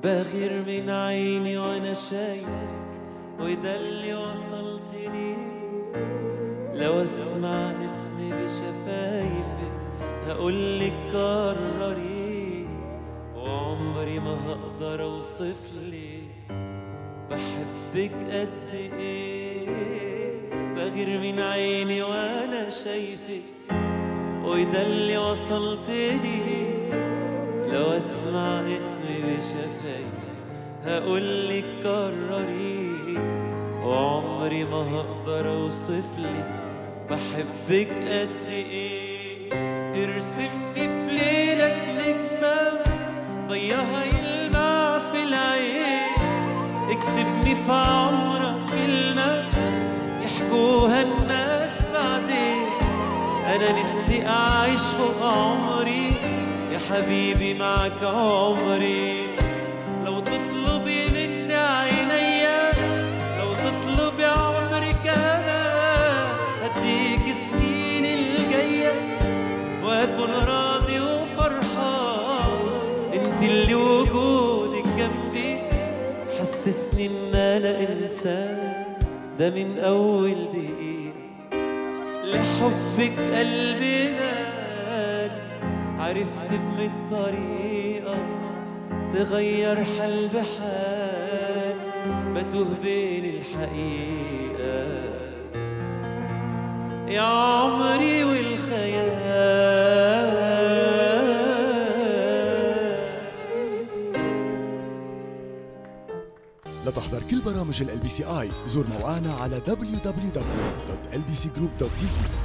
بغير من عيني وانا شايفك وده اللي وصلت ليه لو اسمع اسمي بشفايفك هقولك كرري وعمري ما هقدر اوصف لي بحبك قد ايه بغير من عيني وانا شايفك وده اللي وصلت لي لو اسمع اسمي بشفايفك هقولك كرري وعمري ما هقدر اوصف لي بحبك قد ايه ارسمني في ليلك نجمة ضيها يلمع في العين اكتبني في عمرك كلمة يحكوها الناس بعدين انا نفسي اعيش فوق عمري يا حبيبي معك عمري لو تطلبي مني عينيا لو تطلبي عمري كمان هديك سنين الجاية واكون راضي وفرحان انت اللي وجودك جنبي حسسني ان انا انسان ده من اول دقيقة لحبك قلبي مال عرفت بمية طريقة تغير حال بحال بتوه بين الحقيقة يا عمري والخيال لتحضر كل برامج ال بي سي اي زور موقعنا على www.lbcgroup.tv